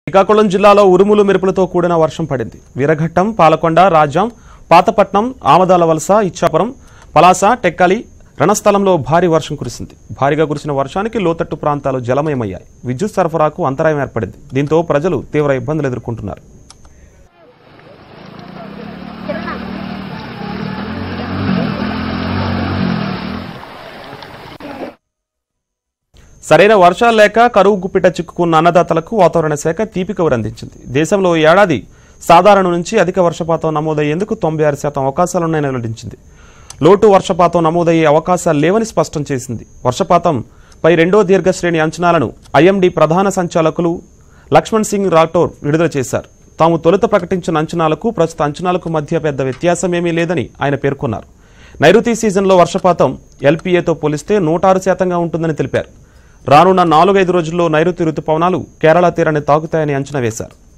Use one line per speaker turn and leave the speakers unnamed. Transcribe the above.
శ్రీకాకుళం జిల్లాలో ఉరుములు మెరుపులతో కూడిన వర్షం పడింది వీరఘట్టం పాలకొండ రాజాం పాతపట్నం ఆమదాల వలస ఇచ్చాపురం పలాస టెక్కలి రణస్థలంలో భారీ వర్షం కురిసింది భారీగా కురిసిన వర్షానికి లోతట్టు ప్రాంతాలు జలమయమయ్యాయి విద్యుత్ సరఫరాకు అంతరాయం ఏర్పడింది దీంతో ప్రజలు తీవ్ర ఇబ్బందులు ఎదుర్కొంటున్నారు సరైన వర్షాలు లేక కరువు గుప్పిట చిక్కుకున్న అన్నదాతలకు వాతావరణ శాఖ తీపి కబురు అందించింది దేశంలో ఈ ఏడాది సాధారణ నుంచి అధిక వర్షపాతం నమోదయ్యేందుకు తొంభై ఆరు శాతం అవకాశాలున్నాయని వెల్లడించింది లోటు వర్షపాతం నమోదయ్యే అవకాశాలు లేవని స్పష్టం చేసింది వర్షపాతం పై రెండో దీర్ఘశ్రేణి అంచనాలను ఐఎండీ ప్రధాన సంచాలకులు లక్ష్మణ్ సింగ్ రాఠోర్ విడుదల చేశారు తాము తొలుత ప్రకటించిన అంచనాలకు ప్రస్తుత అంచనాలకు మధ్య పెద్ద వ్యత్యాసమేమీ లేదని ఆయన పేర్కొన్నారు నైరుతి సీజన్లో వర్షపాతం ఎల్పీఏతో పోలిస్తే నూట ఆరు శాతంగా ఉంటుందని తెలిపారు రానున్న నాలుగైదు రోజుల్లో నైరుతి రుతుపవనాలు కేరళ తీరాన్ని తాకుతాయని అంచనా వేశారు